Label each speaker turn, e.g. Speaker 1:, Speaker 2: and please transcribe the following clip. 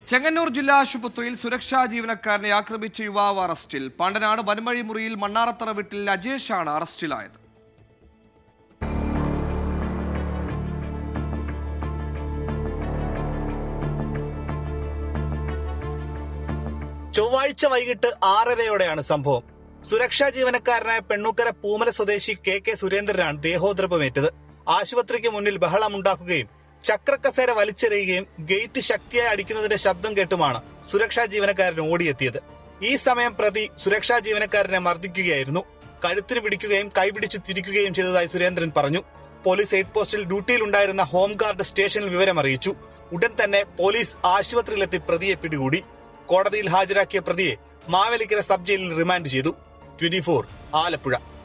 Speaker 1: ചെങ്ങന്നൂർ ജില്ലാ ആശുപത്രിയിൽ സുരക്ഷാ ജീവനക്കാരനെ ആക്രമിച്ച യുവാവ് അറസ്റ്റിൽ പാണ്ടനാട് വൻമഴി മുറിയിൽ മണ്ണാറത്തറ വീട്ടിൽ അജേഷാണ് അറസ്റ്റിലായത്
Speaker 2: ചൊവ്വാഴ്ച വൈകിട്ട് ആറരയോടെയാണ് സംഭവം സുരക്ഷാ ജീവനക്കാരനായ പെണ്ണൂക്കര പൂമല സ്വദേശി കെ കെ സുരേന്ദ്രനാണ് ദേഹോദ്രവമേറ്റത് ആശുപത്രിക്ക് മുന്നിൽ ബഹളമുണ്ടാക്കുകയും ചക്രക്കസേര വലിച്ചെറിയുകയും ഗേറ്റ് ശക്തിയായി അടിക്കുന്നതിന്റെ ശബ്ദം കേട്ടുമാണ് സുരക്ഷാ ജീവനക്കാരൻ ഓടിയെത്തിയത് ഈ സമയം പ്രതി സുരക്ഷാ ജീവനക്കാരനെ മർദ്ദിക്കുകയായിരുന്നു കഴുത്തിന് പിടിക്കുകയും കൈപിടിച്ച് തിരിക്കുകയും ചെയ്തതായി സുരേന്ദ്രൻ പറഞ്ഞു പോലീസ് എയ്ഡ് പോസ്റ്റിൽ ഡ്യൂട്ടിയിലുണ്ടായിരുന്ന ഹോംഗാർഡ് സ്റ്റേഷനിൽ വിവരമറിയിച്ചു ഉടൻ തന്നെ പോലീസ് ആശുപത്രിയിലെത്തി പ്രതിയെ പിടികൂടി കോടതിയിൽ ഹാജരാക്കിയ പ്രതിയെ മാവേലിക്കര സബ് ജയിലിൽ റിമാൻഡ് ചെയ്തു ട്വന്റി ആലപ്പുഴ